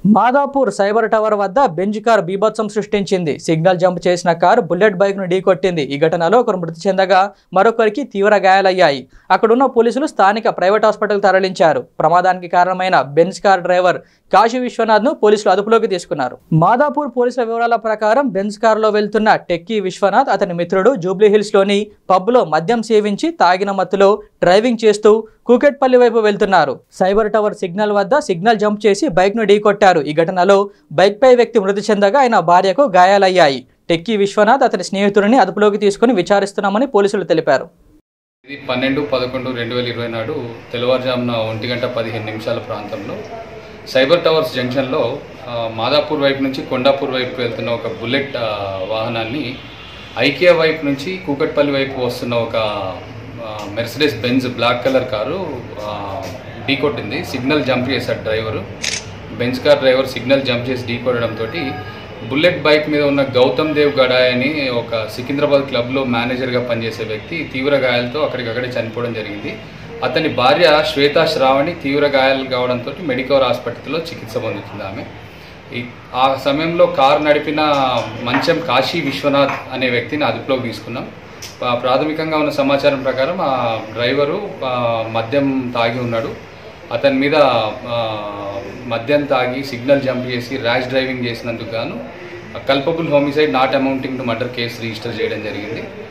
Madhapur cyber tower వద్ద Benz car బీభత్సం సృష్టించింది సిగ్నల్ జంప్ చేసిన కార్ బుల్లెట్ బైక్ ను ఢీకొట్టింది ఈ ఘటనలో ఒకరు మృతి చెందగా మరొకరికి తీవ్ర గాయాలయ్యాయి అక్కడున్న పోలీసులు స్థానిక ప్రైవేట్ హాస్పిటల్ తరలించారు ప్రమాదానికి కారణమైన Benz car driver Kashi Vishwanath ను పోలీసులు అదుపులోకి తీసుకున్నారు మాదాపూర్ పోలీసుల వివరాల ప్రకారం బెంజ్ కారులో వెళ్తున్న టెక్కీ విశ్వనాథ్ అతని మిత్రుడు జూబ్లీ హిల్స్ లోని పబ్లో మద్యం సేవించి తాగిన మత్తులో డ్రైవింగ్ చేస్తూ కూకెట్పల్లి వైపు వెళ్తున్నారు సైబర్ టవర్ సిగ్నల్ వద్ద సిగ్నల్ జంప్ చేసి బైక్ ను ఢీకొట్టారు ఈ ఘటనలో బైక్ పై వ్యక్తి మృతి చెందగా ఆయన భార్యకు గాయాలయ్యాయి టెక్కీ విశ్వనాథ్ అతని స్నేహితుడిని అదుపులోకి తీసుకుని విచారిస్తున్నామని పోలీసులు తెలిపారు ఇది పన్నెండు పదకొండు రెండు వేల ఇరవై నాడు తెల్లవారుజామున ఒంటి గంట పదిహేను నిమిషాల ప్రాంతంలో సైబర్ టవర్స్ జంక్షన్లో ఆ, మాదాపూర్ వైపు నుంచి కొండాపూర్ వైపు వెళ్తున్న ఒక బుల్లెట్ ఆ, వాహనాన్ని ఐకియా వైపు నుంచి కూకట్పల్లి వైపు వస్తున్న ఒక ఆ, Mercedes Benz black colour car ఆ, ఢీకొట్టింది సిగ్నల్ జంప్ చేశాడు driver Benz car driver signal jump చేసి ఢీకొట్టడంతో బుల్లెట్ బైక్ మీద ఉన్న గౌతమ్ దేవ్ గడాయ్ అని ఒక సికింద్రాబాద్ క్లబ్లో మేనేజర్గా పనిచేసే వ్యక్తి తీవ్ర గాయాలతో అక్కడికక్కడే చనిపోవడం జరిగింది అతని భార్య శ్వేతా శ్రావణి తీవ్ర గాయాలు కావడంతో మెడికవర్ హాస్పిటల్లో చికిత్స పొందుతుంది ఆమె ఈ ఆ సమయంలో కారు నడిపిన మంచం కాశీ విశ్వనాథ్ అనే వ్యక్తిని అదుపులోకి తీసుకున్నాం పా- ప్రాథమికంగా ఉన్న సమాచారం ప్రకారం ఆ డ్రైవరు ఆ, మద్యం తాగి ఉన్నాడు అతని మీద ఆ, మద్యం తాగి సిగ్నల్ జంప్ చేసి ర్యాష్ డ్రైవింగ్ చేసినందుకు గాను culpable homicide not amounting to murder case register చేయడం జరిగింది